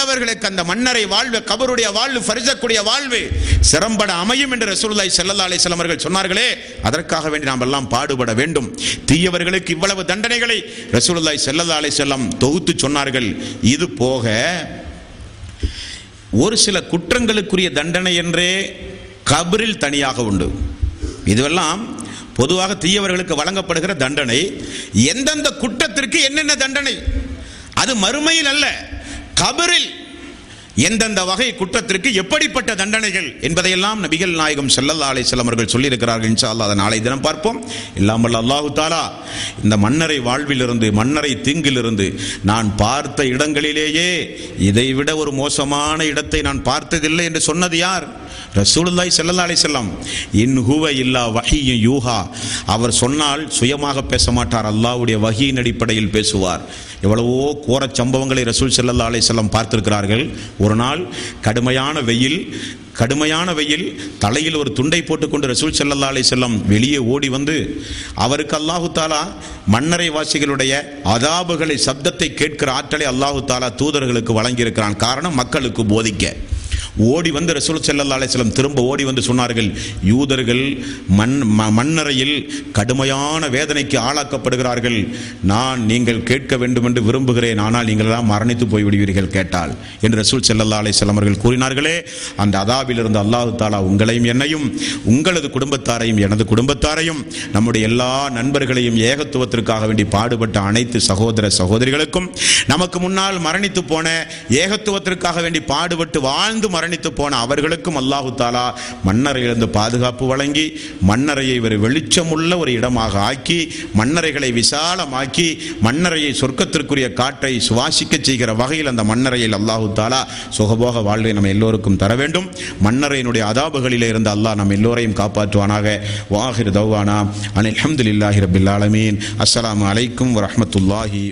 நல்லவர்களுக்கு அந்த மன்னரை வாழ்வு கபருடைய வாழ்வு பரிசக்கூடிய வாழ்வு சிறம்பட அமையும் என்று ரசூலுல்லாஹி ஸல்லல்லாஹு அலைஹி வஸல்லம் அவர்கள் சொன்னார்களே அதற்காக வேண்டி நாம் எல்லாம் பாடுபட வேண்டும் தீயவர்களுக்கு இவ்வளவு தண்டனைகளை ரசூலுல்லாஹி ஸல்லல்லாஹு அலைஹி வஸல்லம் தொகுத்து சொன்னார்கள் இது போக ஒரு சில குற்றங்களுக்குரிய தண்டனை என்றே கபரில் தனியாக உண்டு இதுவெல்லாம் பொதுவாக தீயவர்களுக்கு வழங்கப்படுகிற தண்டனை எந்தெந்த குற்றத்திற்கு என்னென்ன தண்டனை அது மறுமையில் அல்ல கபரில் எந்தெந்த வகை குற்றத்திற்கு எப்படிப்பட்ட தண்டனைகள் என்பதையெல்லாம் நபிகள் நாயகம் ஸல்லல்லாஹு அலைஹி வஸல்லம் அவர்கள் சொல்லியிருக்கிறார்கள் இன்ஷா அல்லாஹ் அதை நாளை தினம் பார்ப்போம் இல்லாமல் அல்லாஹு தாலா இந்த மன்னரை வாழ்விலிருந்து மன்னரை தீங்கிலிருந்து நான் பார்த்த இடங்களிலேயே இதைவிட ஒரு மோசமான இடத்தை நான் பார்த்ததில்லை என்று சொன்னது யார் ரசூலுல்லாஹி ஸல்லல்லாஹு அலைஹி வஸல்லம் இன் ஹுவ இல்லா வஹியும் யூஹா அவர் சொன்னால் சுயமாக பேச மாட்டார் அல்லாஹ்வுடைய வஹியின் அடிப்படையில் பேசுவார் எவ்வளவோ கோரச் சம்பவங்களை ரசூல் ஸல்லல்லாஹு அலைஹி வஸல்லம் பார்த்திருக்கிறார்கள் ஒரு நாள் கடுமையான வெயில் கடுமையான வெயில் தலையில் ஒரு துண்டை போட்டுக்கொண்டு ரசூல் ஸல்லல்லாஹு அலைஹி வஸல்லம் வெளியே ஓடி வந்து அவருக்கு அல்லாஹு தாலா மன்னரை வாசிகளுடைய அதாபுகளை சப்தத்தை கேட்கிற ஆற்றலை அல்லாஹு தாலா தூதர்களுக்கு வழங்கியிருக்கிறான் காரணம் மக்களுக்கு போதிக்க ஓடி வந்து ரசூல் ஸல்லல்லாஹு அலைஹி வஸல்லம் திரும்ப ஓடி வந்து சொன்னார்கள் யூதர்கள் மண் ம- மண்ணறையில் கடுமையான வேதனைக்கு ஆளாக்கப்படுகிறார்கள் நான் நீங்கள் கேட்க வேண்டும் என்று விரும்புகிறேன் ஆனால் நீங்கள் எல்லாம் மரணித்து போய் விடுவீர்கள் கேட்டால் என்று ரசூல் ஸல்லல்லாஹு அலைஹி வஸல்லம் அவர்கள் கூறினார்களே அந்த அதாபிலிருந்து அல்லாஹ் தாலா உங்களையும் என்னையும் உங்களது குடும்பத்தாரையும் எனது குடும்பத்தாரையும் நம்முடைய எல்லா நண்பர்களையும் ஏகத்துவத்திற்காக வேண்டி பாடுபட்ட அனைத்து சகோதர சகோதரிகளுக்கும் நமக்கு முன்னால் மரணித்து போன ஏகத்துவத்திற்காக வேண்டி பாடுபட்டு வாழ்ந்து மரணித்து போன அவர்களுக்கும் அல்லாஹு தாலா மன்னரையிலிருந்து பாதுகாப்பு வழங்கி மன்னரையை ஒரு வெளிச்சமுள்ள ஒரு இடமாக ஆக்கி மன்னரைகளை விசாலமாக்கி மன்னரையை சொர்க்கத்திற்குரிய காற்றை சுவாசிக்க செய்கிற வகையில் அந்த மன்னரையில் அல்லாஹு தாலா சுகபோக வாழ்வை நம்ம எல்லோருக்கும் தர வேண்டும் மன்னரையினுடைய அதாபுகளிலே இருந்து அல்லாஹ் நம்ம எல்லோரையும் காப்பாற்றுவானாக வாஹிர் தௌவானா அனில் அல்ஹம்துலில்லாஹி ரபில் ஆலமீன் அஸ்ஸலாமு அலைக்கும் வரஹ்மத்துல்லாஹி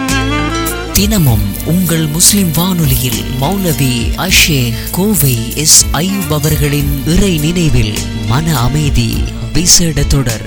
தினமும் உங்கள் முஸ்லிம் வானொலியில் மௌலவி அஷேக் கோவை எஸ் ஐயூப் அவர்களின் இறை நினைவில் மன அமைதி விசேட தொடர்